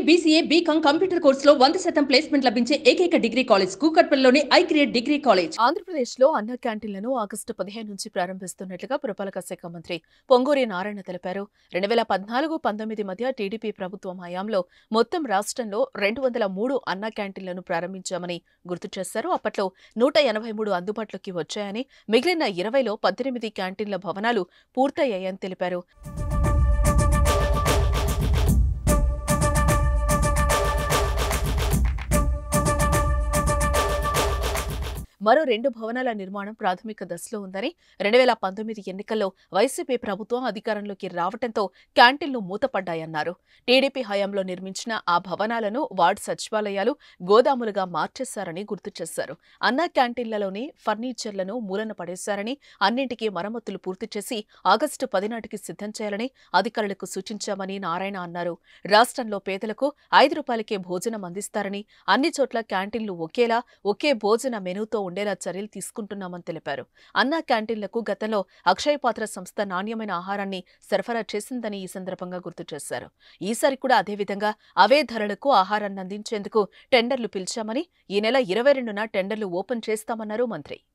BCA BCom computer కోర్సులో వంద శాతం ప్లేస్మెంట్ లభించే ఏకైక డిగ్రీ కాలేజ్ కూకట్పల్లిలోని ఐ క్రియేట్ డిగ్రీ కాలేజ్ ఆంధ్రప్రదేశ్లో అన్న క్యాంటీన్లను ఆగస్టు పదిహేను నుంచి ప్రారంభిస్తున్నట్లుగా పురపాలక శాఖ మంత్రి పొంగూరి నారాయణ తెలిపారు రెండు వేల పద్నాలుగు పంతొమ్మిది మధ్య టీడీపీ ప్రభుత్వం హయాంలో మొత్తం రాష్ట్రంలో రెండు వందల మూడు అన్న క్యాంటీన్లను ప్రారంభించామని గుర్తు చేశారు అప్పట్లో నూట ఎనభై మూడు అందుబాటులోకి వచ్చాయని మిగిలిన ఇరవైలో పద్దెనిమిది క్యాంటీన్ల భవనాలు పూర్తయ్యాయని తెలిపారు మరో రెండు భవనాల నిర్మాణం ప్రాథమిక దశలో ఉందని రెండు వేల పంతొమ్మిది ఎన్నికల్లో వైసీపీ ప్రభుత్వం అధికారంలోకి రావడంతో క్యాంటీన్లు మూతపడ్డాయన్నారు టీడీపీ హయాంలో నిర్మించిన ఆ భవనాలను వార్డు సచివాలయాలు గోదాములుగా మార్చేశారని గుర్తు చేశారు అన్నా క్యాంటీన్లలోని ఫర్నిచర్లను మూలన పడేశారని అన్నింటికీ మరమ్మతులు పూర్తి చేసి ఆగస్టు పది నాటికి సిద్ధం చేయాలని అధికారులకు సూచించామని నారాయణ అన్నారు రాష్ట్రంలో పేదలకు ఐదు రూపాయలకే భోజనం అందిస్తారని అన్ని చోట్ల క్యాంటీన్లు ఒకేలా ఒకే భోజన మెనూతో ఉండేలా చర్యలు తీసుకుంటున్నామని తెలిపారు అన్నా క్యాంటీన్లకు గతంలో అక్షయ పాత్ర సంస్థ నాణ్యమైన ఆహారాన్ని సరఫరా చేసిందని ఈ సందర్భంగా గుర్తు చేశారు ఈసారి కూడా అదేవిధంగా అవే ధరలకు ఆహారాన్ని అందించేందుకు టెండర్లు పిలిచామని ఈ నెల ఇరవై రెండున టెండర్లు ఓపెన్ చేస్తామన్నారు మంత్రి